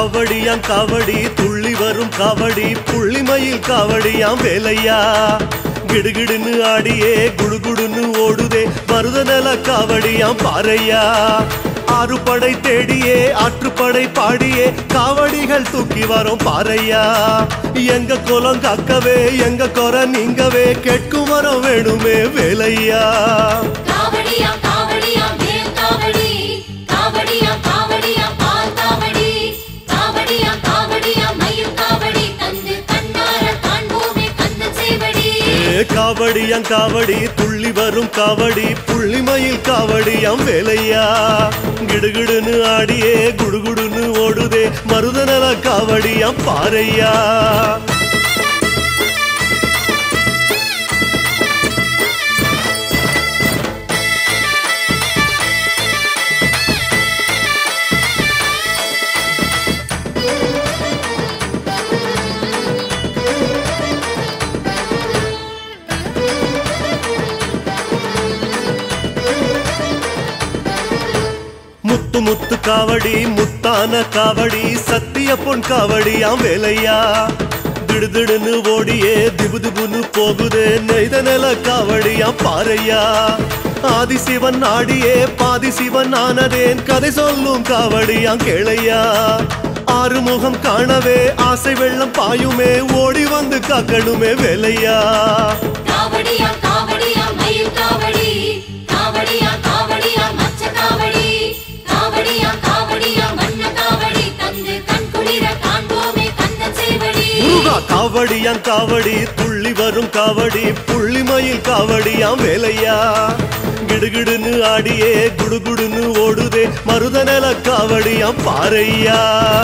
காவடியாம் காவடி துள்ளி வரும் காவடி புள்ளிமயில் காவடியாம் வேலையா கிடுகிடுன்னு ஆடியே குடுகுடுன்னு ஓடுதே மருத நல காவடியாம் பாறையா ஆறு படை தேடியே ஆற்றுப்படை பாடியே காவடிகள் தூக்கி வரும் பாறையா எங்க குலம் காக்கவே எங்க குறை நீங்கவே கேட்கும் வரம் வேணுமே வேலையா காவடியா காவடியா வேல் காவடி காவடியா காவடியா பால் காவடி காவடியா காவடியா மயில் காவடி தந்து கண்ணார காண்போமே கந்த சேவடி ஏ காவடியாம் காவடி துள்ளி வரும் காவடி புள்ளிமயில் காவடியாம் வேலையா கிடுகிடுன்னு ஆடியே குடுகுடுன்னு ஓடுதே மருதநல காவடியாம் பாறையா முத்து முத்து காவடி முத்தான காவடி சத்திய பொன் காவடியாம் வேலையா திடுதிடுன்னு ஓடியே திபுதிபுன்னு போகுதே நெய்த நில காவடியாம் பாறையா ஆதிசிவன் ஆடியே பாதி சிவன் ஆனதேன் கதை சொல்லும் காவடியாம் கேளையா ஆறுமுகம் காணவே ஆசை வெள்ளம் பாயுமே ஓடி வந்து காக்கணுமே வேலையா காவடியா காவடியா மயில் காவடி காவடியா காவடியா மச்ச காவடி காவடியா காவடியா வண்ண காவடி தந்து கண் குளிர காண்போமே கந்த சேவடி முருகா காவடியாம் காவடி துள்ளி வரும் காவடி புள்ளிமயில் காவடியாம் வேலையா கிடுகிடுன்னு ஆடியே குடுகுடுன்னு ஓடுதே மருதநல காவடியாம் பாறையா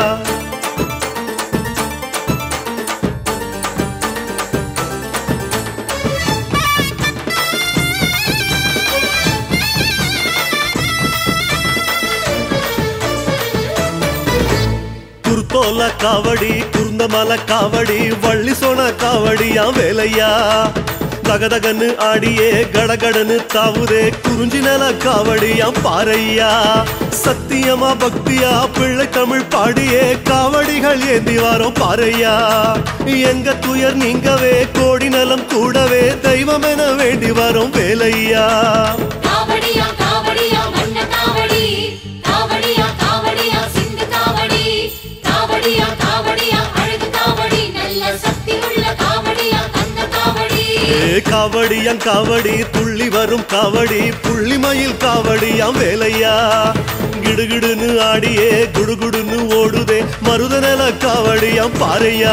குருத்தோல காவடி குருந்தமல காவடி வள்ளி சோன காவடியாம் வேலையா தகதகன்னு ஆடியே கடகடன்னு தாவுதே குறிஞ்சி நல காவடியாம் பாறையா சத்தியமா பக்தியா பிள்ளை தமிழ் பாடியே காவடிகள் ஏந்தி வாரோம் பாறையா எங்க துயர் நீங்கவே கோடி நலம் கூடவே தெய்வம் என வேண்டி வரும் வேலையா காவடியா காவடியா வண்ண காவடி காவடியா காவடியா சிந்து காவடி காவடியா காவடியா அழகு காவடி நல்ல சக்தி உள்ள காவடியா கந்த காவடி ஏ காவடியாம் காவடி துள்ளி வரும் காவடி புள்ளிமயில் காவடியாம் வேலையா கிடுகிடுன்னு ஆடியே குடுகுடுன்னு ஓடுதே மருதநல காவடியாம் பாறையா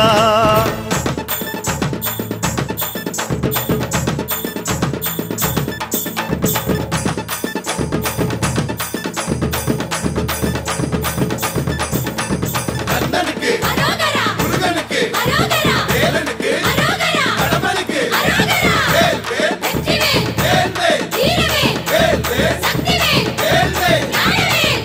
கண்ணனுக்கு அரோகரா முருகனுக்கு அரோகரா வேலனுக்கு அரோகரா கடம்பனுக்கு அரோகரா வேல் வேல் வெற்றிவேல் வேல் வேல் வீரவேல் வேல் வேல் சக்திவேல் வேல் வேல் ஞானவேல்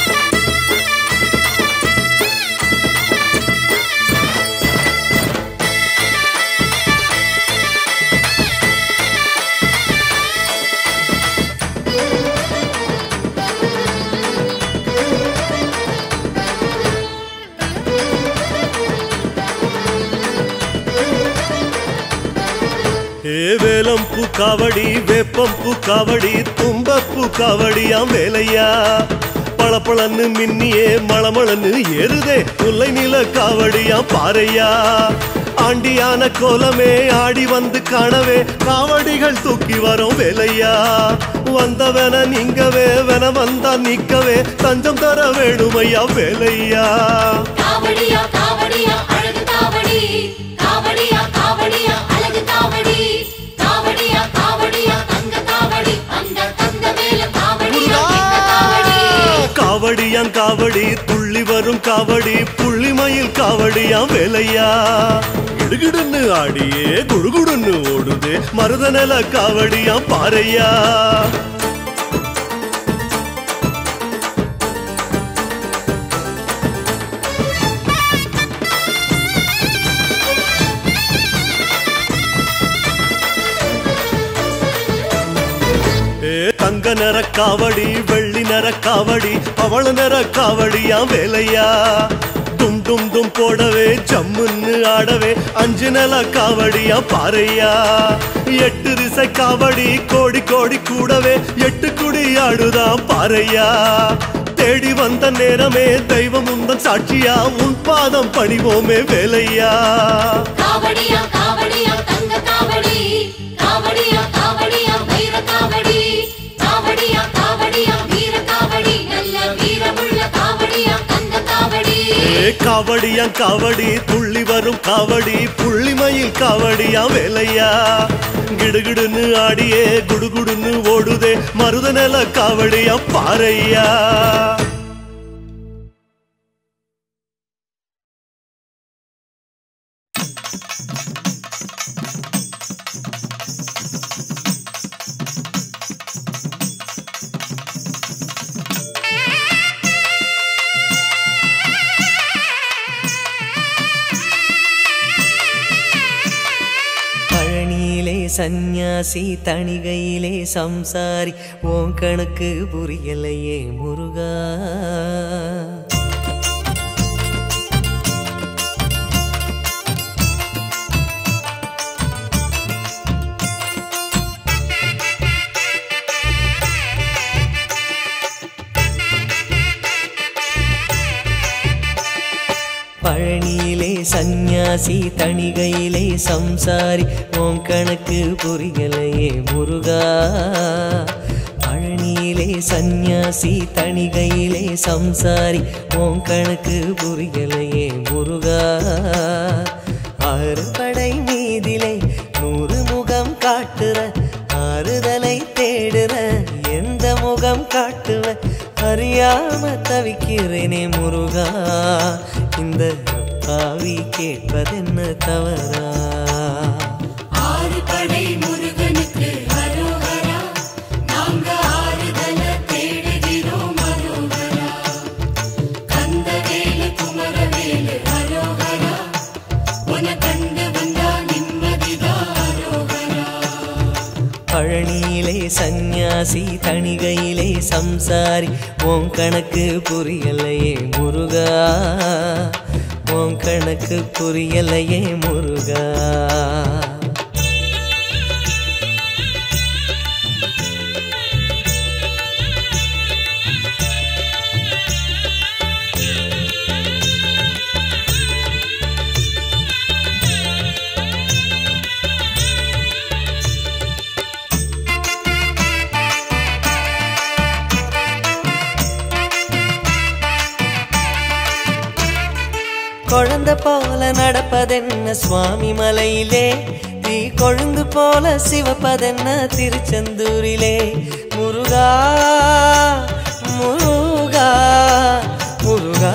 ஏ வேலம் பூ காவடி வேப்பம் பூ காவடி தும்பப்பூ காவடியாம் வேலையா பளபளன்னு மின்னியே மளமளன்னு ஏறுதே முல்லை நில காவடியாம் பாறையா ஆண்டியான கோலமே ஆடி வந்து காணவே காவடிகள் தூக்கி வரும் வேலையா வந்தவன நீங்கவே வென வந்தா நிக்கவே தஞ்சம் தர வேணுமையா வேலையா காவடியா காவடியா அழகு காவடி காவடியா காவடியா அழகு காவடி காவடியா காவடியா தங்க காவடி அந்த தந்த மேல காவடியா இந்த காவடி காவடியாம் காவடி துள்ளி வரும் காவடி புள்ளிமயில் காவடியாம் வேலையா கிடுகிடுன்னு ஆடியே குடுகுடுன்னு ஓடுதே மருதநல காவடியாம் பாறையா ஏ தங்க நிற காவடி வெள்ளி நிற காவடி பவள நிற காவடியாம் வேலையா தும் முண்டும் போடவே ஜம்முன்னு ஆடவே அஞ்சு நில காவடியா பாறையா எட்டு திசை காவடி கோடி கோடி கூடவே எட்டு குடி ஆடுதான் பாறையா தேடி வந்த நேரமே தெய்வம் உந்தன் சாட்சியா உன் பாதம் பணிவோமே வேலையா காவடியா காவடியா தங்க காவடி காவடியா காவடியா வைர காவடி காவடியா காவடியா வீர காவடி நல்ல வீரமுள்ள காவடியா தங்க காவடி ஏ காவடியா காவடி துள்ளி வரும் காவடி புள்ளிமயில் காவடியா வேலையா கிடுகிடுன்னு ஆடியே குடுகுடுன்னு ஓடுதே மருத நில காவடியா பாறையா பழனியிலே சந்நியாசி தணிகையிலே சம்சாரி உன் கணக்கு புரியலையே முருகா பழனியிலே சந்நியாசி தணிகையிலே சம்சாரி உன் கணக்கு புரியலையே முருகா பழனியிலே சந்நியாசி தணிகையிலே சம்சாரி உன் கணக்கு புரியலையே முருகா ஆறு படை மீதிலே நூறு முகம் காட்டுற ஆறுதலை தேடுற எந்த முகம் காட்டுவ அறியாம தவிக்கிறேனே முருகா இந்த பாவி கேட்பதென்ன தவறா ஆறு படை முருகனுக்கு அரோகரா நாங்க ஆறுதல தேடுகிறோம் அரோகரா கந்தவேலு குமரவேலு அரோகரா உன கண்டு வந்தா நிம்மதிதான் அரோகரா பழனியிலே சந்நியாசி தணிகையிலே சம்சாரி உன் கணக்கு புரியலையே முருகா உன் கணக்கு புரியலையே முருகா குழந்தை போல நடப்பதென்ன சுவாமி மலையிலே தீ கொழுந்து போல சிவப்பதென்ன திருச்செந்தூரிலே முருகா முருகா முருகா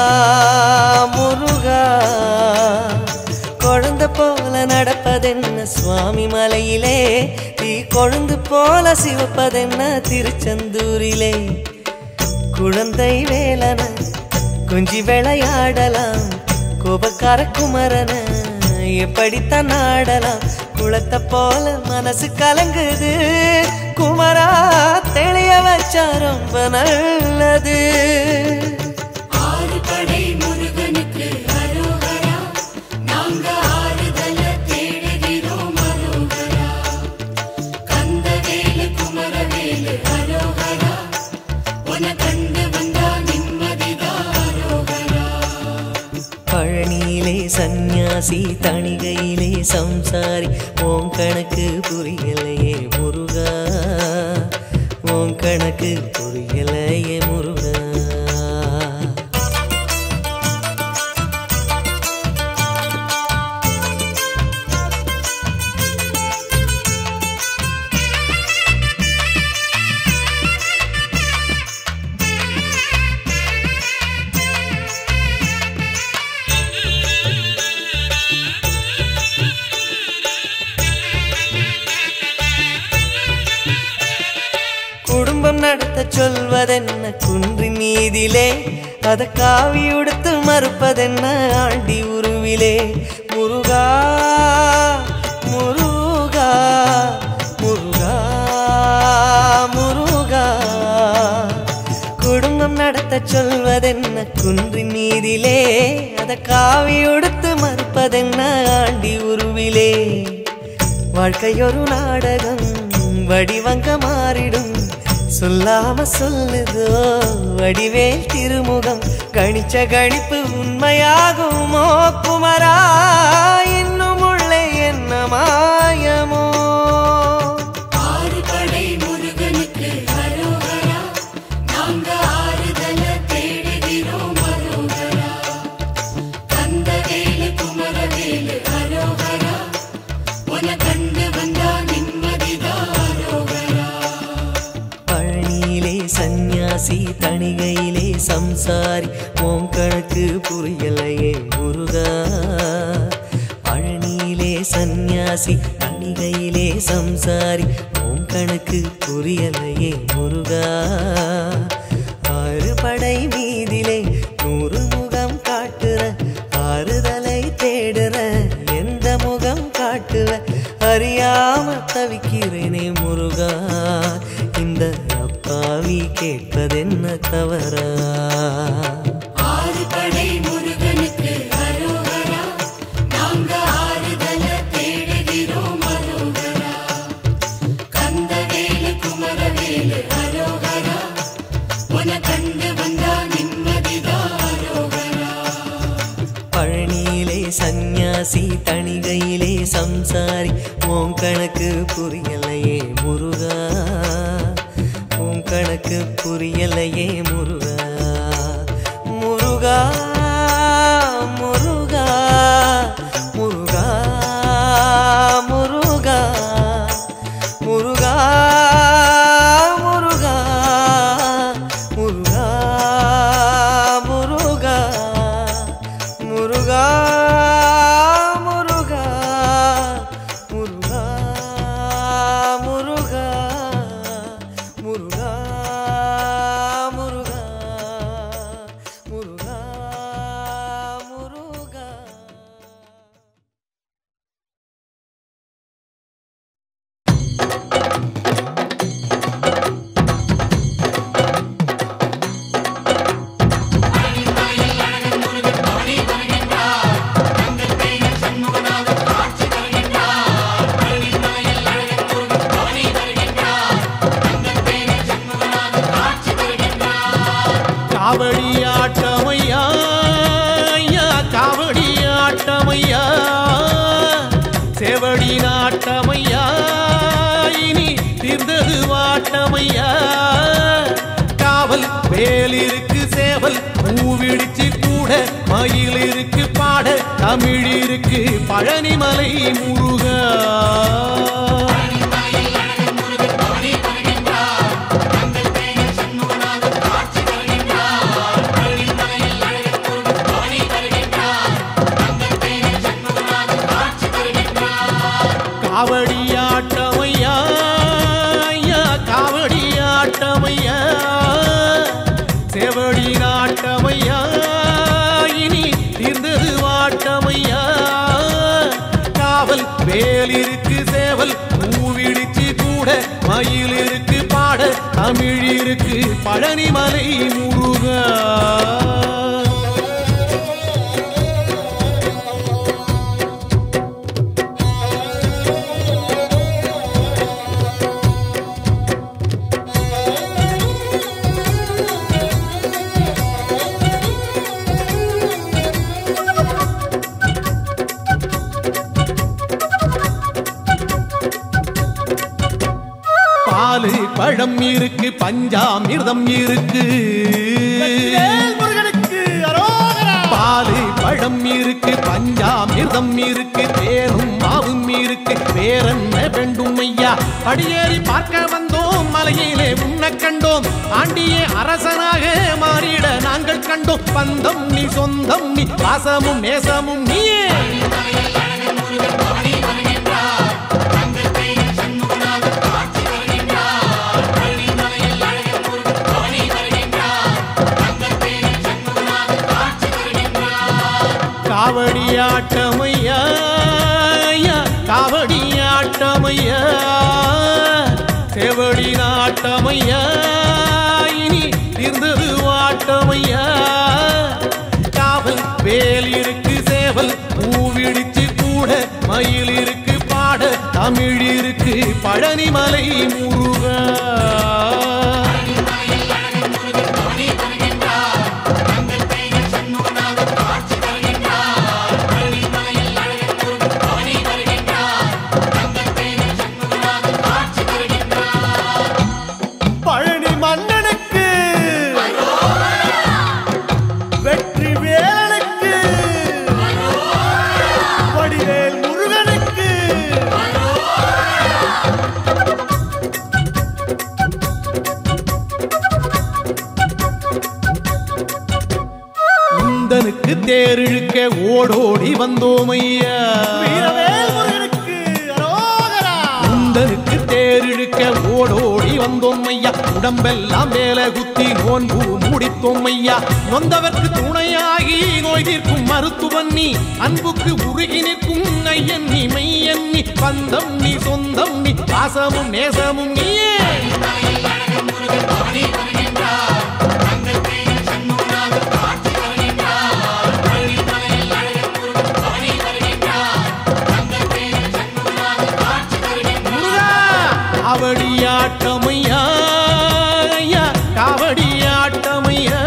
முருகா குழந்தை போல நடப்பதென்ன சுவாமி மலையிலே தீ கொழுந்து போல சிவப்பதென்ன திருச்செந்தூரிலே குழந்தை வேலன கொஞ்சி விளையாடலாம் கோபக்கார குமரன எப்படித்தான் ஆடலாம் குளத்தை போல மனசு கலங்குது குமரா தெளிய வச்சா ரொம்ப நல்லது ஆறு படை முருகனுக்கு அரோகரா நாங்க ஆறுதல தேடுகிறோம் அரோகரா கந்தவேலு குமரவேலு அரோகரா உன கண்டு வந்தா நிம்மதிதான் அரோகரா பழனியிலே சந்நியாசி தணிகையிலே சம்சாரி ஓம் கணக்கு புரியலையே முருகா ஓம் கணக்கு புரியலையே முருகா குடும்பம் நடத்த சொல்வதென்ன குன்றின் மீதிலே அத காவி உடுத்து மறுப்பதென்ன ஆண்டி உருவிலே முருகா முருகா முருகா முருகா குடும்ப குடும்பம் நடத்த சொல்வதென்ன குன்றின் மீதிலே அத காவி உடுத்து மறுப்பதென்ன ஆண்டி உருவிலே வாழ்க்கையொரு நாடகம் வடிவங்க மாறிடும் சொல்லாம சொல்லுதோ வடிவேல் திருமுகம் கணிச்ச கணிப்பு உண்மையாகுமோ குமரா இன்னும் உள்ளே என்ன மாயமோ ஆறு படை முருகனுக்கு அரோகரா நாங்க ஆறுதல தேடுகிறோம் அரோகரா கந்தவேலு குமரவேலு அரோகரா உன கண்டு வந்தா நிம்மதிதான் அரோகரா பழனியிலே சந்நியாசி தணிகையிலே சம்சாரி ஓம் கணக்கு புரியலையே முருகா பழனியிலே சந்நியாசி தணிகையிலே சம்சாரி ஓம் கணக்கு புரியலையே முருகா ஆறு படை மீதிலே நூறு முகம் காட்டுற ஆறுதலை தேடுற எந்த முகம் காட்டுவ அறியாம தவிக்கிறேனே முருகா இந்த அப்பாவி கேட்பதென்ன தவறா ஆறு படை முருகனுக்கு அரோகரா நாங்க ஆறுதல தேடுகிறோம் அரோகரா கந்தவேலு குமரவேலு அரோகரா உன கண்டு வந்தா நிம்மதிதான் அரோகரா பழனியிலே சந்நியாசி தணிகையிலே சம்சாரி ஓம் கணக்கு புரியலையே முருகா ஓம் கணக்கு புரியலையே முருகா முருகா முருகா முருகா முருகா முருகா முருகா முருகா முருகா முருகா முருகா முருகா முருகா முருகா முருகா முருகா முருகா காவடி ஆட்டமையா ஐயா, காவடி ஆட்டமையா செவடி நாட்டமையா இனி தீர்ந்தது வாட்டமையா காவல் வேல் இருக்கு சேவல் பூவிடிச்சு கூட மயில் இருக்கு பாட தமிழ் இருக்கு பழனிமலை முருகா காவடி ஆட்டமையா ஐயா, காவடி ஆட்டமையா செவடி நாட்டமையா இனி தீர்ந்தது வாட்டமையா காவல் வேல் இருக்கு சேவல் பூவிடிச்சு கூட மயில் இருக்கு பாட தமிழ் இருக்கு பழனிமலை முருகா பாலு பழம் இருக்கு பஞ்சாமிர்தம் இருக்கு பாலு பழம் இருக்கு பஞ்சாமிர்தம் இருக்கு தேனும் மாவும் இருக்கு வேறென்ன வேண்டும் ஐயா படியேறி பார்க்க வந்தோம் மலையிலே உன்ன கண்டோம் ஆண்டியே அரசனாக மாறிட நாங்கள் கண்டோம் பந்தம் நீ சொந்தம் நீ பாசமும் நேசமும் நீயே காவடி ஆட்டமையா ஐயா, காவடி ஆட்டமையா செவடி நாட்டமையா இனி தீர்ந்தது வா தமிழ் இருக்கு பழனிமலை முருகா பழனி மன்னனுக்கு வெற்றி வேலனுக்கு வடிவேல் முருகனுக்கு முந்தனுக்கு தேரிழுக்க ஓடோடி வந்தோம் ஐயா வீரவேல் முருகனுக்கு அரோகரா முந்தனுக்கு தேரிழுக்க ஓடோடி வந்தோம் ஐயா உடம்பெல்லாம் மேல குத்தி நோன்பு முடித்தோம் ஐயா நொந்தவர்க்கு துணையாகி நோய் தீர்க்கும் மருத்துவன் நீ அன்புக்கு உருகி நிற்கும் ஐயன் நீ மெய்யன் நீ பந்தம் நீ சொந்தம் நீ பாசமும் நேசமும் நீயே முருகா காவடியாட்டமையா ஐயா காவடியாட்டமையா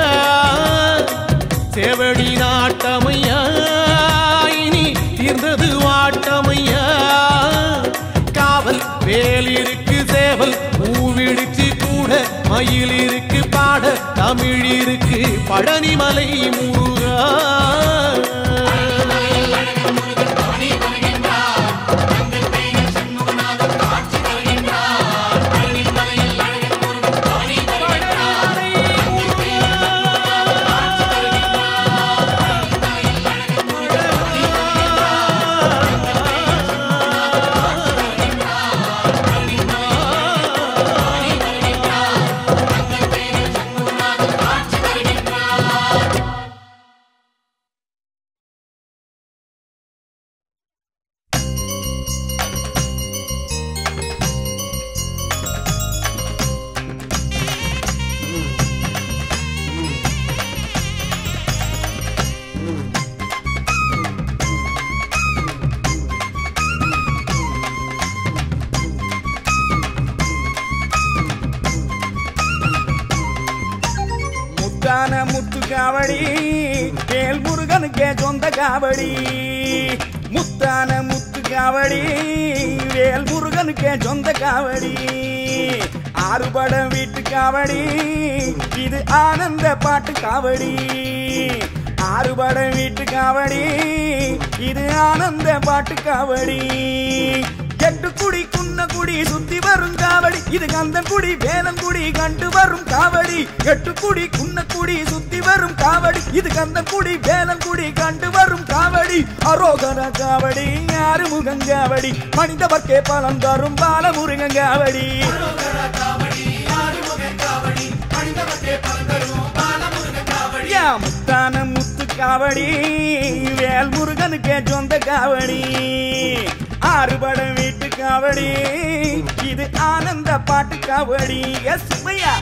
சேவடி நாட்டமையா இனி தீர்ந்தது வாட்டமையா காவல் வேல் இருக்கு சேவல் பூவிடுச்சு கூட மயில் இருக்கு பாட தமிழ் இருக்கு பழனிமலை முருகா முத்தான முத்து காவடி வேல் முருகனுக்கே சொந்த காவடி முத்தான முத்து காவடி வேல் முருகனுக்கே சொந்த காவடி ஆறுபட வீட்டு காவடி இது ஆனந்த பாட்டு காவடி ஆறுபட வீட்டு காவடி இது ஆனந்த பாட்டு காவடி எட்டு குடி குன்ன குடி சுத்தி வரும் காவடி இது கந்தன் குடி வேலன் குடி கண்டு வரும் காவடி எட்டு குடி குன்ன குடி சுத்தி வரும் காவடி இது கந்தன் குடி வேலன் குடி கண்டு வரும் காவடி அரோகர காவடி ஆறுமுகங் காவடி மனிதவர்க்கே பலம் தரும் பாலமுருகன் காவடி யா முத்தான முத்து காவடி வேல் முருகனுக்கே சொந்த காவடி ஆறுபட வீட்டு காவடி இது ஆனந்த பாட்டு காவடி எஸ் பையா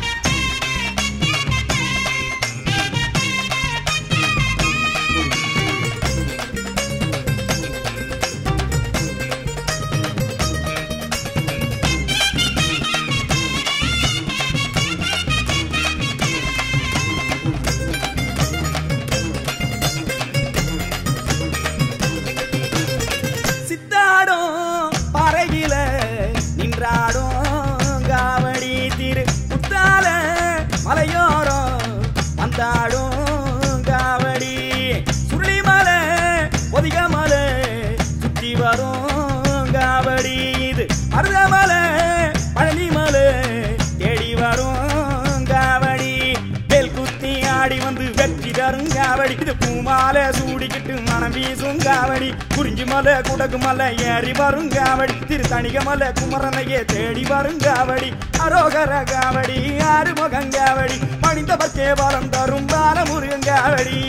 சித்தாடும் பறையில நின்றாடும் காவடி திரு முத்தால மலையோரம் வந்தாடும் காவடி சுருளிமலை ஒதிகமலை சுத்தி வரும் காவடி இது மருதமலை பழனிமலை தேடி வரும் காவடி வேல் குத்தி ஆடி வந்து வெற்றி தரும் காவடி இது பூமாலை சூடிக்கிட்டு மனம் வீசும் காவடி குறிஞ்சி மலை குடகு மலை ஏறி வரும் காவடி திருத்தணிக மலை குமரனையே தேடி வரும் காவடி அரோகர காவடி ஆறுமுகங் காவடி பணிந்தவர்க்கே பலம் தரும் பாலமுருகன் காவடி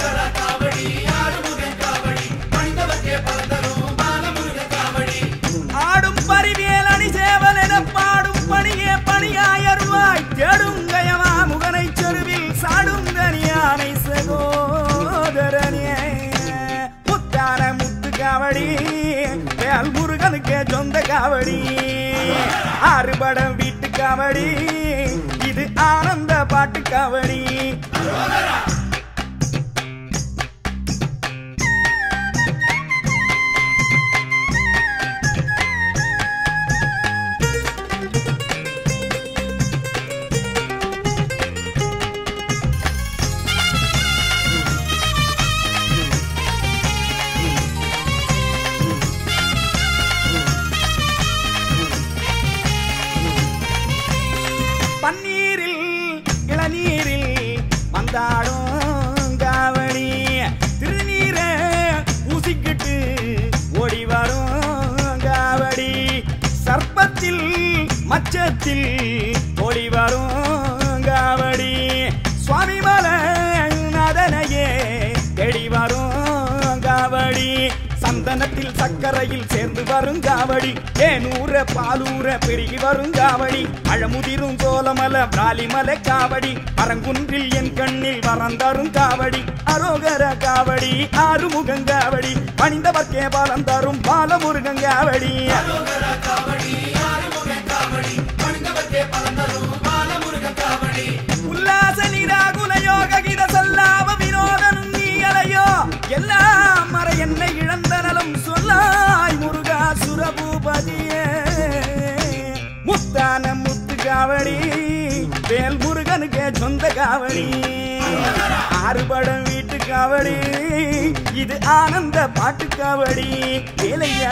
ஆடும் பரிவியல் அணி சேவல் என பாடும் பணியே பணியாயருவாய் தேடும் கயமா முகனை செருவில் சாடும் தனியானை சகோதரனே முத்தான முத்து காவடி வேல் முருகனுக்கு முருகனுக்கு சொந்த காவடி ஆறுபடம் வீட்டு காவடி இது ஆனந்த பாட்டு காவடி பன்னீரில் இளநீரில் வந்தாடும் காவடி திருநீர ஊசிக்கிட்டு ஓடி வரும் காவடி சர்ப்பத்தில் மச்சத்தில் ஓடி வரும் காவடி சுவாமி மலை நதனையே தேடி வரும் காவடி சந்தனத்தில் சக்கரையில் சேர்ந்து வரும் காவடி தேனூர பாலூர பெருகி வரும் காவடி அழமுதிரும் சோலமல பிராலிமலை காவடி பரங்குன்றில் என் கண்ணில் வரந்தரும் காவடி அரோகர காவடி ஆறுமுகங்காவடி பணிந்தவர்க்கே பலம் தரும் பாலமுருகங்காவடி உல்லாச நிராகுல யோக கிர சல்லாவ வினோதனும் நீங்களையோ எல்லாம் மற என்னை இழந்த நலம் சொல்லாய் முருகா சுரபூபதியே முத்தான முத்து காவடி வேல் முருகனுக்கே சொந்த காவடி ஆறுபடம் வீட்டு காவடி இது ஆனந்த பாட்டு காவடி வேலையா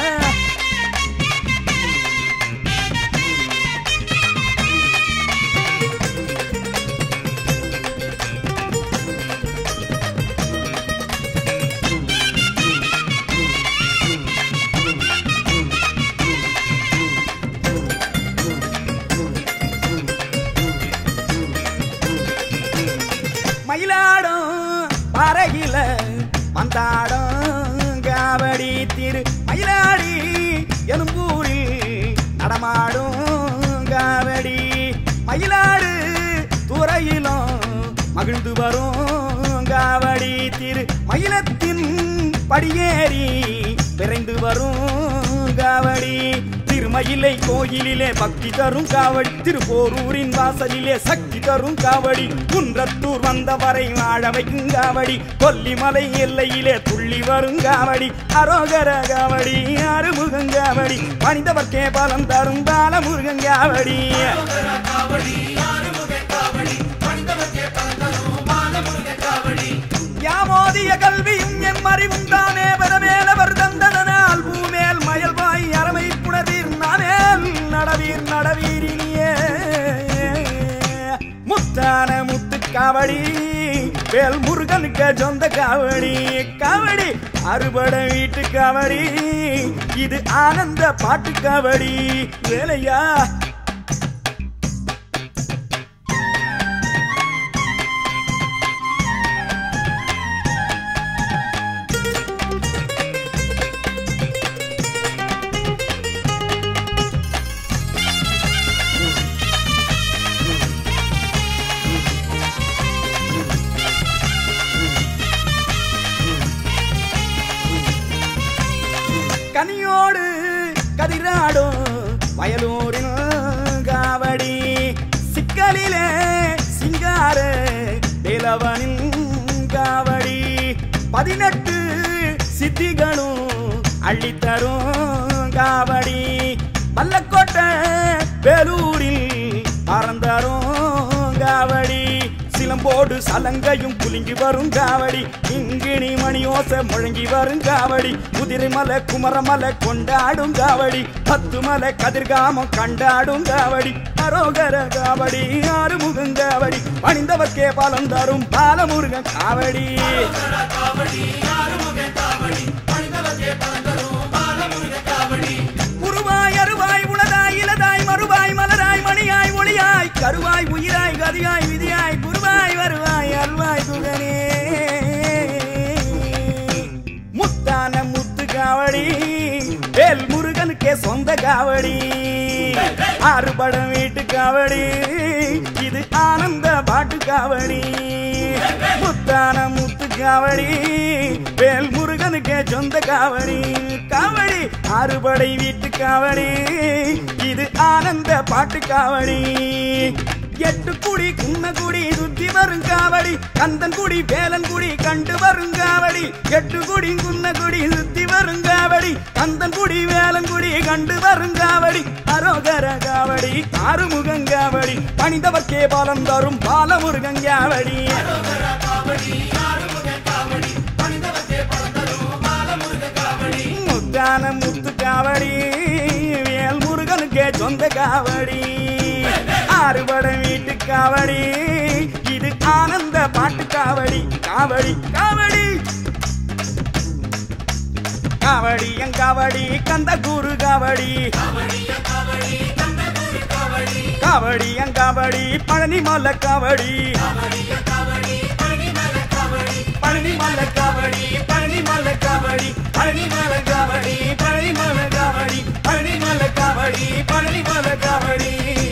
மயிலாடும் பறகில வந்தாடும் காவடி திரு மயிலாடி எலும்பூரில் நடமாடும் காவடி மயிலாடு துறையிலும் மகிழ்ந்து வரும் காவடி திரு மயிலத்தின் படியேறி விரைந்து வரும் காவடி திருமயிலை கோயிலிலே பக்தி தரும் காவடி திருப்போரூரின் வாசலிலே சக்தி தரும் காவடி குன்றத்தூர் வந்தவரை வாழ வைக்கும் காவடி கொல்லிமலை எல்லையிலே துள்ளி வரும் காவடி அரோகர காவடி அறுமுகங் காவடி பணிந்தவர்க்கே பலம் தரும் பாலமுருகன் காவடி யாமோதிய கல்வியும் என் அறிவும் தானே பெறவேலவர் தந்ததனால் பூமேல் மயல்வாய் அரமை புணர்வீர் நானேல் நடவீர் நடவீரினியே முத்தான முத்து காவடி வேல் முருகனுக்கு சொந்த காவடி காவடி அறுபட வீட்டு காவடி இது ஆனந்த பாட்டு காவடி வேலையா கனியோடு கதிராடும் வயலூரில் காவடி சிக்கலிலே சிங்கார வேலவனின் காவடி பதினெட்டு சித்திகளும் அள்ளித்தரும் காவடி பல்லக்கோட்டை வேலூரில் பறந்தரும் காவடி சிலம்போடு சலங்கையும் குலுங்கி வரும் காவடி இங்கிணி மணி ஓசை முழங்கி வரும் காவடி குதிரைமலை குமரமலை கொண்டாடும் காவடி பத்து மலை கதிர்காமம் கண்டாடும் காவடி அரோகர காவடி ஆறுமுகம் காவடி பணிந்தவர்க்கே பலம் தரும் பாலமுருகன் காவடி உருவாய் அருவாய் உளதாய் இலதாய் மறுவாய் மலராய் மணியாய் ஒளியாய் கருவாய் உயிராய் கதியாய் விதியாய் குருவாய் வருவாய் அருவாய் குகனே முத்தான முத்து காவடி வேல் முருகனுக்கே சொந்த காவடி ஆறுபடம் வீட்டு காவடி இது ஆனந்த பாட்டு காவடி முத்தான முத்து காவடி வேல் முருகனுக்கே சொந்த காவடி காவடி ஆறுபடை வீட்டு காவடி இது ஆனந்த பாட்டு காவடி எட்டு குடி குன்ன குடி சுத்தி வரும் காவடி கந்தன் குடி வேலன் குடி கண்டு வரும் காவடி எட்டு குடி குன்ன குடி சுத்தி வரும் காவடி கந்தன் குடி வேலன் குடி கண்டு வரும் காவடி அரோகர காவடி ஆறுமுகங் காவடி பணிந்தவர்க்கே பாலம் தரும் பாலமுருகன் காவடி முத்தான முத்து காவடி வேல் முருகனுக்கே சொந்த காவடி ஆறுபட வீட்டு காவடி இது ஆனந்த பாட்டு காவடி காவடி காவடி காவடி எங்காவடி கந்த குரு காவடி காவடி எங்காவடி பழனி மல்ல காவடி பழனி மல்ல காவடி பழனி மல்ல காவடி பழனி மல்ல காவடி பழனி மல்ல காவடி பழனி மல்ல காவடி பழனி மல்ல காவடி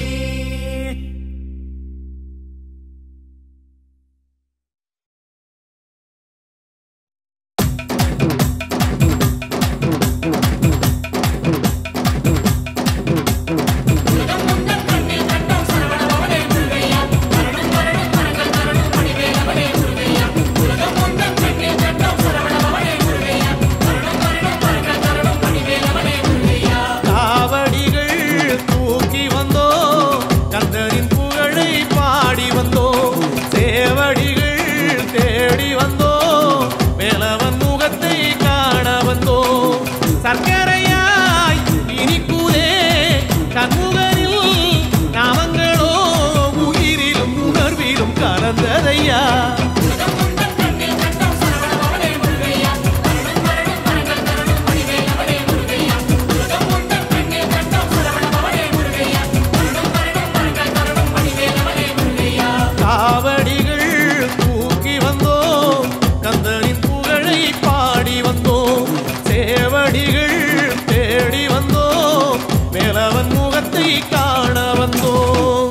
காவடிகள் தூக்கி வந்தோ கந்தரின் புகழை பாடி வந்தோ சேவடிகள் தேடி வந்தோ வேலவன் முகத்தை காண வந்தோ சர்க்கரையாய் இனிக்குதே கண்முகரில் நாமங்களோ உயிரிலும் உணர்விலும் கலந்ததையா காவடிகள் தூக்கி வந்தோம் கந்தனின் புகழை பாடி வந்தோம் சேவடிகள் தேடி வந்தோம் வேலவன் முகத்தை காண வந்தோம்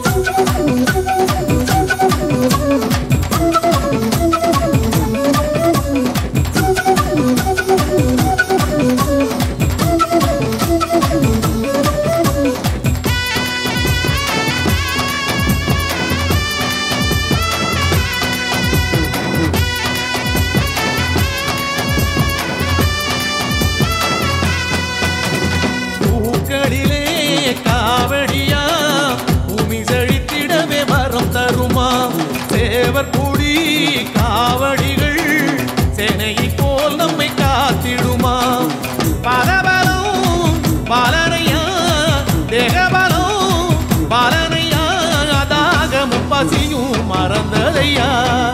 பூக்களிலே காவடியா பூமி செழித்திடவே வரம் தருமா சேவர் குடி காவடிகள் சேனையை போல் நம்மை காத்திடுமா பலபலம் பாலனையா தேகபலம் பாலனையா அதாகமும் பசியும் மறந்ததையா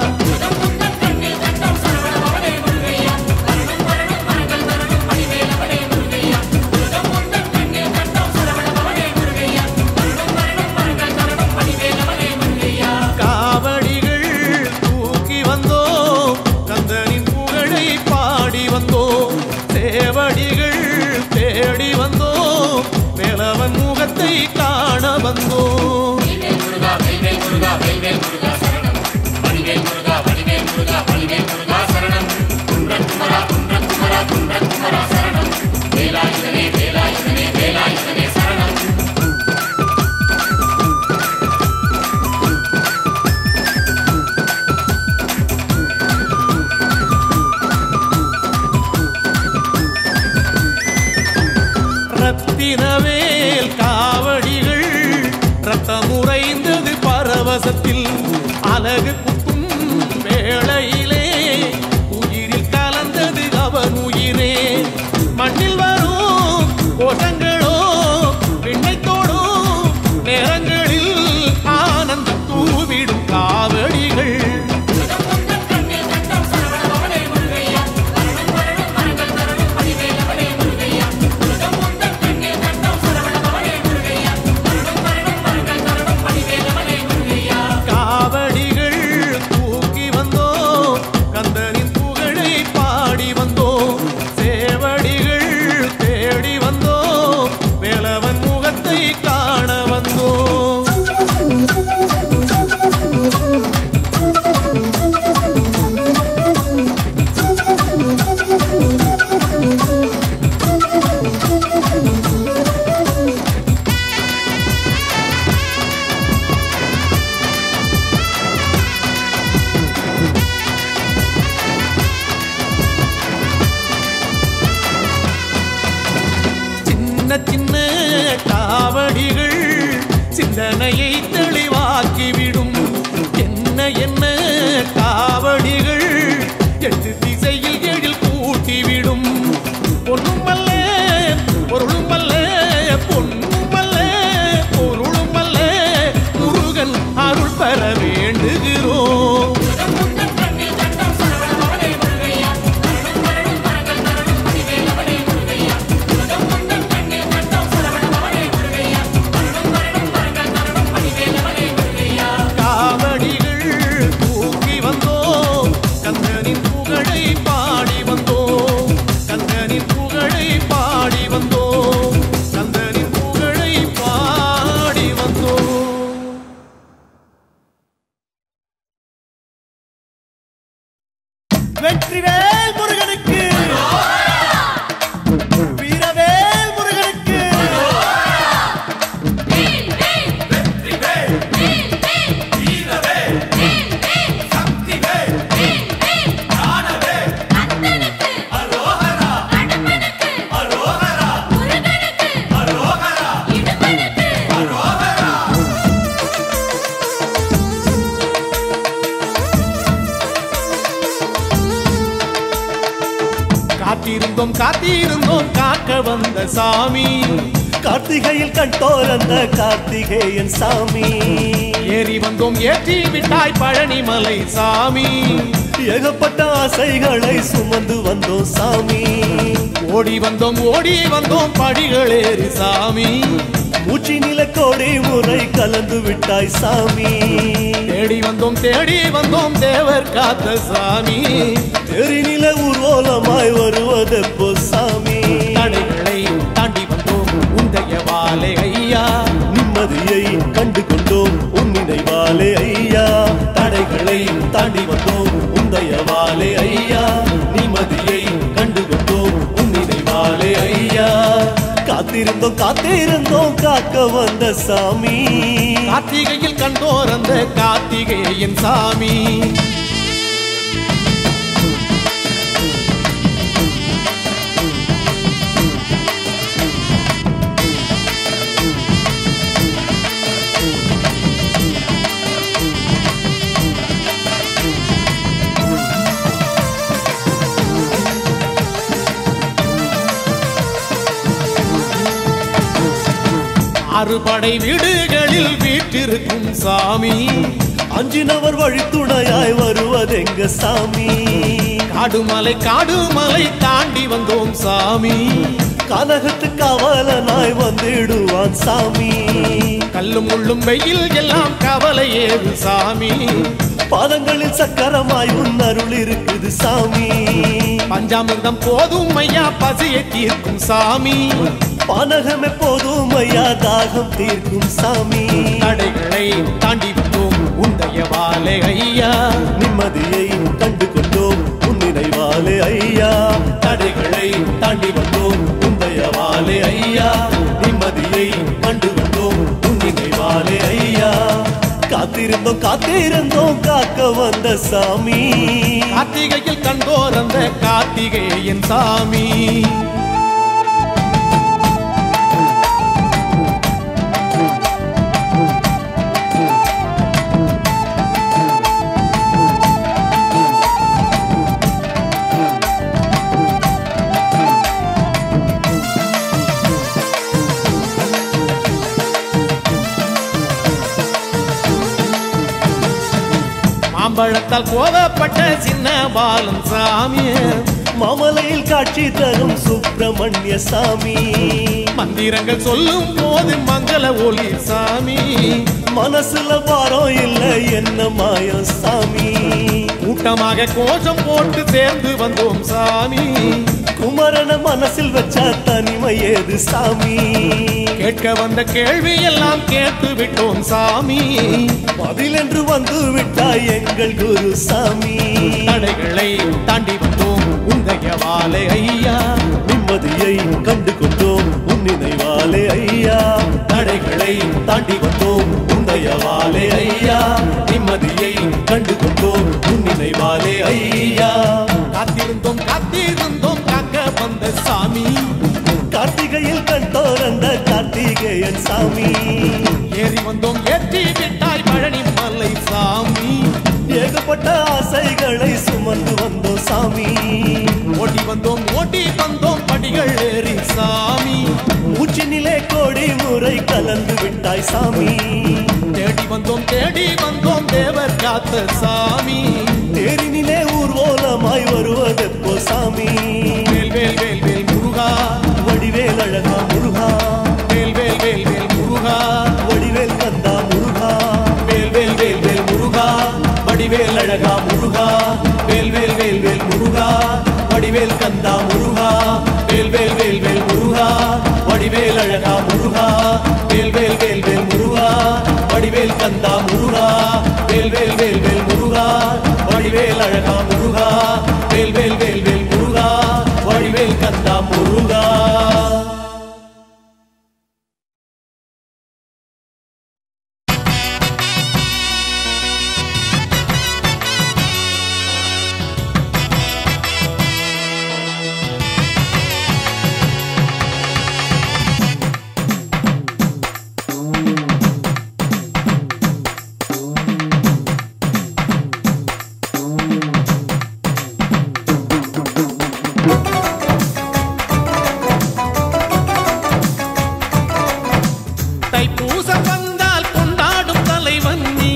காவடிகள் தூக்கி வந்தோம் கந்தனின் புகழை பாடி வந்தோம் சேவடிகள் தேடி வந்தோம் வேலவன் முகத்தை காண வந்தோம் ரத்தினவேல் காவடிகள் ரத்தம் உறைந்தது பரவசத்தில் அழகு குத்தும் வேளையிலே உயிரில் கலந்தது அவன் உயிரே மண்ணில் வரும் கோஷங்களோ விண்ணை தோடும் நேரங்களில் ஆனந்தம் தூவிடும் காவடிகள் காவடிகள் தூக்கி வந்தோம் கந்தனின் புகழை பாடி வந்தோம் சேவடிகள் சின்ன சின்ன காவடிகள் சிந்தனையை தெளிவாக்கிவிடும் என்ன என்ன காவடிகள் எட்டு திசையில் எழில் கூட்டிவிடும் பொன்னுமல்ல பொருளுமல்ல பொன்னுமல்ல பொருளுமல்ல முருகன் அருள் பெற வேண்டுகிறோம் காவடிகள் தூக்கி வந்தோம் கந்தனின் புகழை பாடி வந்தோம் கந்தனின் புகழை பாடி வந்தோம் கந்தனின் புகழை பாடி வந்தோம் வெற்றிவேல் முருகனுக்கு வீரவேல் முருகனுக்கு காத்திருந்தோம் காத்திருந்தோம் காக்க வந்த சாமி கார்த்திகையில் கண்டோரந்த கார்த்திகேயன் சாமி ஏறி வந்தோம் ஏற்றி விட்டாய் பழனிமலை சாமி ஏகப்பட்ட ஆசைகளை சுமந்து வந்தோம் சாமி ஓடி வந்தோம் ஓடி வந்தோம் படிகளேறி சாமி மூச்சி நிலக்கோடி முறை கலந்து விட்டாய் சாமி தேடி வந்தோம் தேடி வந்தோம் தேவர் காத்த சாமி தெரிநில ஊர்வலமாய் வருவதெப்போ சாமி தடைகளை தாண்டி வந்தோம் உந்தைய வாலை ஐயா நிம்மதியை கண்டு கொண்டோம் உன் நினைவாலே ஐயா தடைகளை தாண்டி வந்தோம் உந்தயவாலே ஐயா நிம்மதியை கண்டு கொண்டோம் உன் நினைவாலே ஐயா காத்திருந்தோம் காத்திருந்தோம் காக்க வந்த சாமி கார்த்திகையில் கண்டோர் அந்த கார்த்திகேயன் சாமி அறுபடை வீடுகளில் வீற்றிருக்கும் சாமி அஞ்சினவர் வழித்துணையாய் வருவதெங்க சாமி காடுமலை காடுமலை தாண்டி வந்தோம் சாமி கனகத்து கவலனாய் வந்திடுவான் சாமி கல்லும் முள்ளும் வெயில் எல்லாம் கவலை ஏது சாமி பாதங்களில் சக்கரமாய் உன் அருள் இருக்குது சாமி பஞ்சாமிர்தம் போதும் ஐயா பசியை தீர்க்கும் சாமி பானகம் எப்போதும் ஐயா தாகம் தீர்க்கும் சாமி தடைகளை தாண்டி வந்தோம் உந்தைய வாலை ஐயா நிம்மதியை கண்டு கொண்டோம் உன் நினைவாலே ஐயா தடைகளை தாண்டி வந்தோம் உந்தயவாலே ஐயா நிம்மதியை கண்டு கொண்டோம் உன் நினைவாலே ஐயா காத்திருந்தோம் காத்திருந்தோம் காக்க வந்த சாமி கார்த்திகையில் கண்டோர் அந்த கார்த்திகேயன் சாமி மாம்பழத்தால் போதப்பட்ட சின்ன பாலன் சாமி மாமலையில் காட்சி தரும் சுப்பிரமணிய சாமி மந்திரங்கள் சொல்லும் போது மங்கள ஒளி சாமி மனசுல பாரம் இல்ல என்ன மாயம் சாமி கூட்டமாக கோஷம் போட்டு சேர்ந்து வந்தோம் சாமி குமரன மனசில் வச்சா தனிமை ஏது சாமி கேட்க வந்த கேள்வி எல்லாம் கேட்டு விட்டோம் சாமி பதில் என்று வந்து விட்டாய் எங்கள் குரு சாமி தடைகளை தாண்டி வந்தோம் உந்தைய வாலை ஐயா நிம்மதியை கண்டு கொண்டோம் உன் நினைவாலே ஐயா தடைகளை தாண்டி வந்தோம் உந்தயவாலே ஐயா நிம்மதியை கண்டு கொண்டோம் உன் நினைவாலே ஐயா காத்திருந்தோம் காத்திருந்தோம் காக்க வந்த சாமி கார்த்திகையில் கண்டோர் வீரன் சாமி ஏறி வந்தோம் ஏற்றி விட்டாய் பழனி மலை சாமி ஏகப்பட்ட ஆசைகளை சுமந்து வந்தோம் சாமி ஓட்டி வந்தோம் ஓட்டி வந்தோம் படிகள் ஏறி சாமி மூச்சினிலே கோடி முறை கலந்து விட்டாய் சாமி தேடி வந்தோம் தேடி வந்தோம் தேவர் காத்த சாமி தேரினிலே ஊர்வலமாய் வருவதெப்போ சாமி வேல் வேல் வேல் வேல் முருகா வடிவேல் அழகா முருகா வேல் வேல் வேல் வேல் முருகா வடிவேல் கந்தா முருகா வேல் வேல் வேல் வேல் முருகா வடிவேல் அழகா முருகா வேல் வேல் வேல் வேல் முருகா வடிவேல் கந்தா முருகா வேல் வேல் வேல் வேல் முருகா வடிவேல் அழகா முருகா வேல் வேல் வேல் வேல் முருகா வடிவேல் கந்தா முருகா வேல் வேல் வேல் வேல் முருகா வடிவேல் அழகா முருகா வேல் வேல் வேல் வேல் முருகா வடிவேல் கந்தா முருகா தைப்பூசம் வந்தால் கொண்டாடும் தலைவன் நீ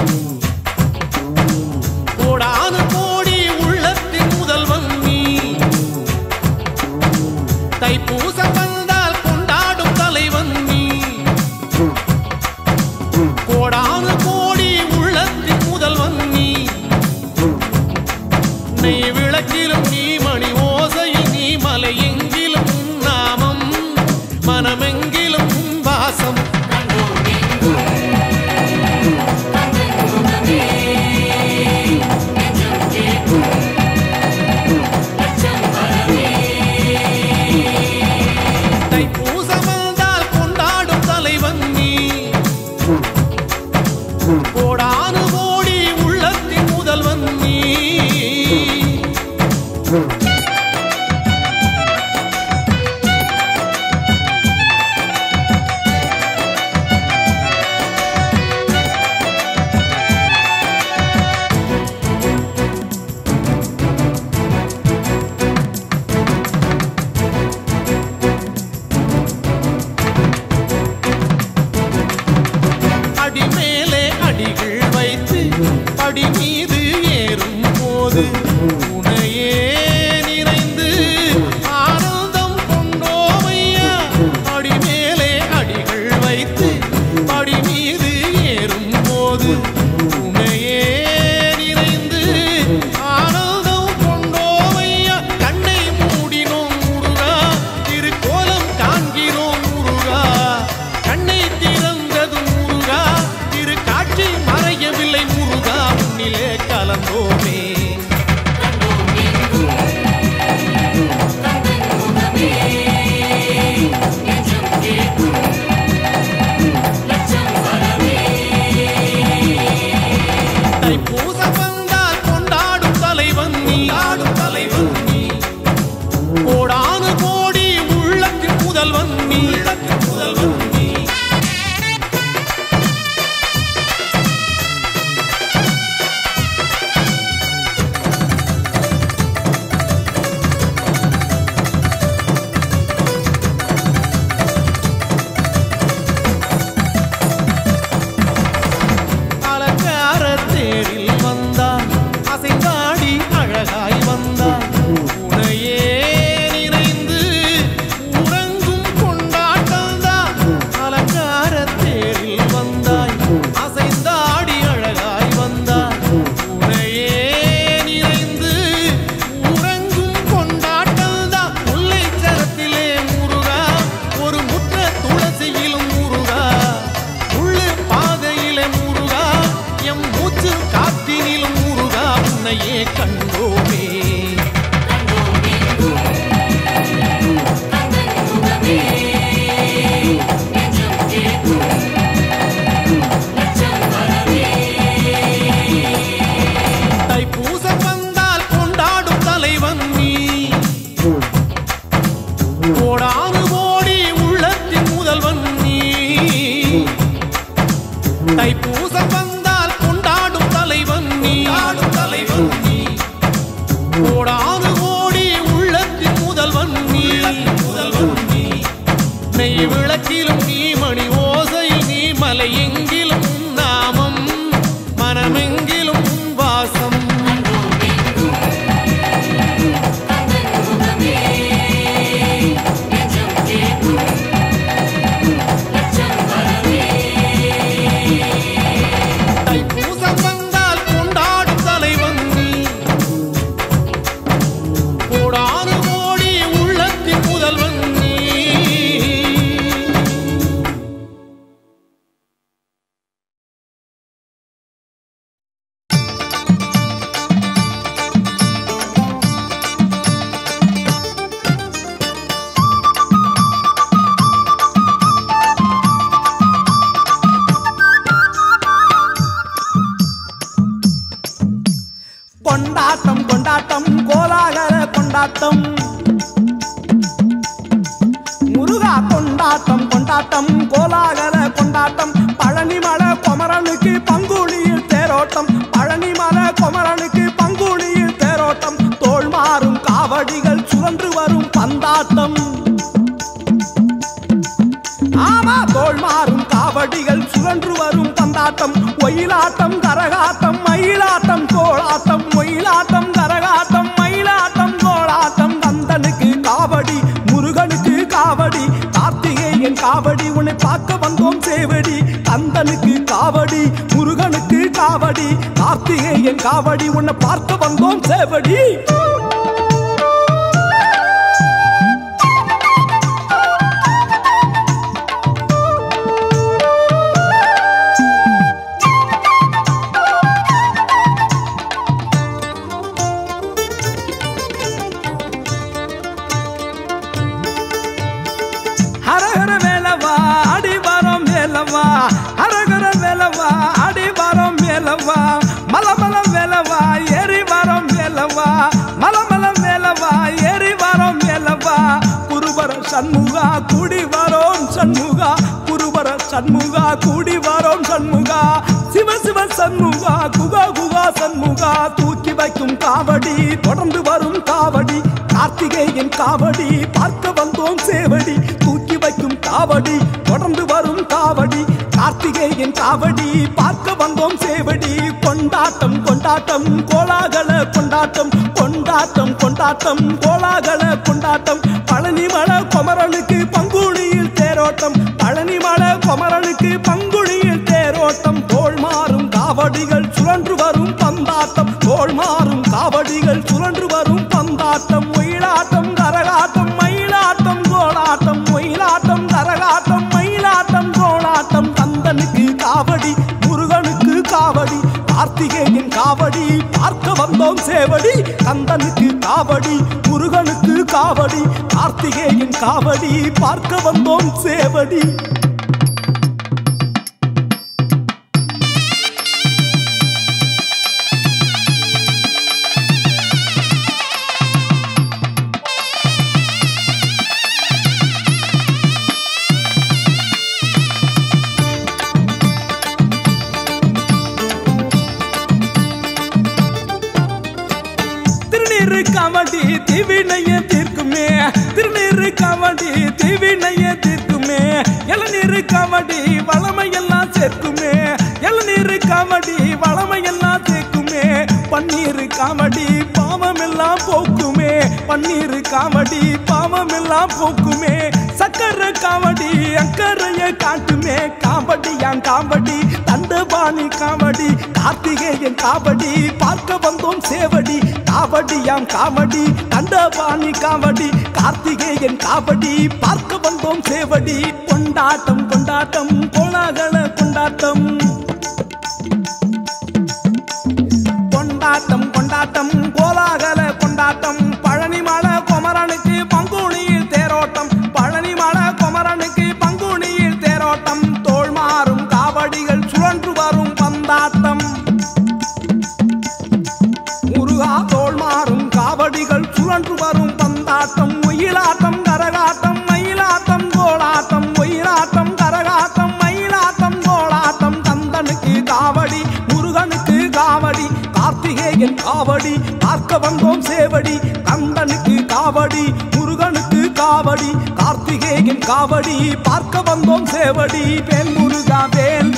கோடானு கோடி உள்ளத்தின் முதல்வன் நீ தைப்பூசம் வந்தால் கொண்டாடும் தலைவன் நீ கோடானு கோடி உள்ளத்தின் முதல்வன் நீ நெய் விளக்கிலும் நீ மணி ஓசையில் நீ மலை எங்கிலும் உன் நாமம் மனமெங்கிலும் உன் வாசம் தைப்பூசம் வந்தால் கொண்டாடும் தலைவன் நீ கோடானு கோடி உள்ளத்தின் முதல்வன் நீ அடி மேலே அடிகள் வைத்து படி மீது ஏறும் போது உனையே கொண்டாட்டம் முருகா கொண்டாட்டம் கொண்டாட்டம் கோலாகல கொண்டாட்டம் பழனிமலை குமரனுக்கு பங்குனியில் தேரோட்டம் பழனிமலை குமரனுக்கு பங்குனியில் தேரோட்டம் தோள் மாறும் காவடிகள் சுழன்று வரும் பந்தாட்டம் ஆமா தோள் மாறும் காவடிகள் சுழன்று வரும் பந்தாட்டம் ஒயிலாட்டம் கரகாட்டம் மயிலாட்டம் கோளாட்டம் ஒயிலாட்டம் கரகாட்டம் மயிலாட்டம் கோளாட்டம் கந்தனுக்கு காவடி முருகனுக்கு காவடி கார்த்திகேயன் காவடி உன்னை பார்க்க வந்தோம் சேவடி கந்தனுக்கு காவடி முருகனுக்கு காவடி கார்த்திகேயன் காவடி உன்னை பார்க்க வந்தோம் சேவடி ஹரஹர வேலவா அடி வரோம் வேலவா ஹரஹர வேலவா அடி வரோம் வேலவா மலமல வேலவா ஏறி வரோம் வேலவா மலமல வேலவா ஏறி வரோம் வேலவா குருபர சண்முகா கூடி வரோம் சண்முகா குருபர சண்முகா கூடி வரோம் சண்முகா சிவ சிவ சண்முகா குகா குகா சண்முகா தூக்கி வைக்கும் காவடி தொடர்ந்து வரும் காவடி கார்த்திகேயன் காவடி பார்க்க வந்தோம் சேவடி தூக்கி வைக்கும் காவடி தொடர்ந்து வரும் காவடி கார்த்திகேயன் காவடி பார்க்க வந்தோம் சேவடி கொண்டாட்டம் கொண்டாட்டம் கோலாகல கொண்டாட்டம் கொண்டாட்டம் கொண்டாட்டம் கோலாகல கொண்டாட்டம் பழனிமலை குமரனுக்கு பங்குனியில் தேரோட்டம் பழனிமலை குமரனுக்கு பங்குனியில் தேரோட்டம் தோள் மாறும் காவடிகள் சுழன்று வரும் பந்தாட்டம் தோள் மாறும் காவடிகள் சுழன்று வரும் பந்தாட்டம் ஒயிலாட்டம் கரகாட்டம் மயிலாட்டம் கோலாட்டம் ஒயிலாட்டம் கரகாட்டம் மயிலாட்டம் கோலாட்டம் கந்தனுக்கு காவடி முருகனுக்கு காவடி கார்த்திகேயன் காவடி பார்க்க வந்தோம் சேவடி கந்தனுக்கு காவடி முருகனுக்கு காவடி கார்த்திகேயன் காவடி பார்க்க வந்தோம் சேவடி திருநீரு காவடி திவினைய தீர்க்குமே திருநீரு காவடி திவினைய தீர்க்குமே இளநீரு காவடி வளமையெல்லாம் சேர்க்குமே இளநீரு காவடி வளமையெல்லாம் சேர்க்குமே பன்னீரு காவடி பாவமெல்லாம் போக்குமே பன்னீரு காவடி பாவமெல்லாம் போக்குமே சக்கரை காவடி அக்கறைய காட்டுமே காவடியான் காவடி தண்டபாணி காவடி கார்த்திகேயன் காவடி பார்க்க வந்தோம் சேவடி காவடியாம் காவடி தண்டபாணி காவடி கார்த்திகேயன் காவடி பார்க்க வந்தோம் சேவடி கொண்டாட்டம் கொண்டாட்டம் கோலாகல கொண்டாட்டம் கொண்டாட்டம் கொண்டாட்டம் கோலாகல கொண்டாட்டம் பழனிமலை குமரனுக்கு பங்குனியில் தேரோட்டம் பழனிமலை குமரனுக்கு பங்குனியில் தேரோட்டம் தோள் மாறும் காவடிகள் சுழன்று வரும் பந்தாட்டம் முருகா தோள் மாறும் காவடிகள் சுழன்று வரும் பந்தாட்டம் ஒயிலாட்டம் கரகாட்டம் மயிலாட்டம் கோலாட்டம் ஒயிலாட்டம் கரகாட்டம் மயிலாட்டம் கோலாட்டம் கந்தனுக்கு காவடி முருகனுக்கு காவடி கார்த்திகேயன் காவடி பார்க்க வந்தோம் சேவடி கந்தனுக்கு காவடி முருகனுக்கு காவடி கார்த்திகேயன் காவடி பார்க்க வந்தோம் சேவடி வேல் முருகா வேல்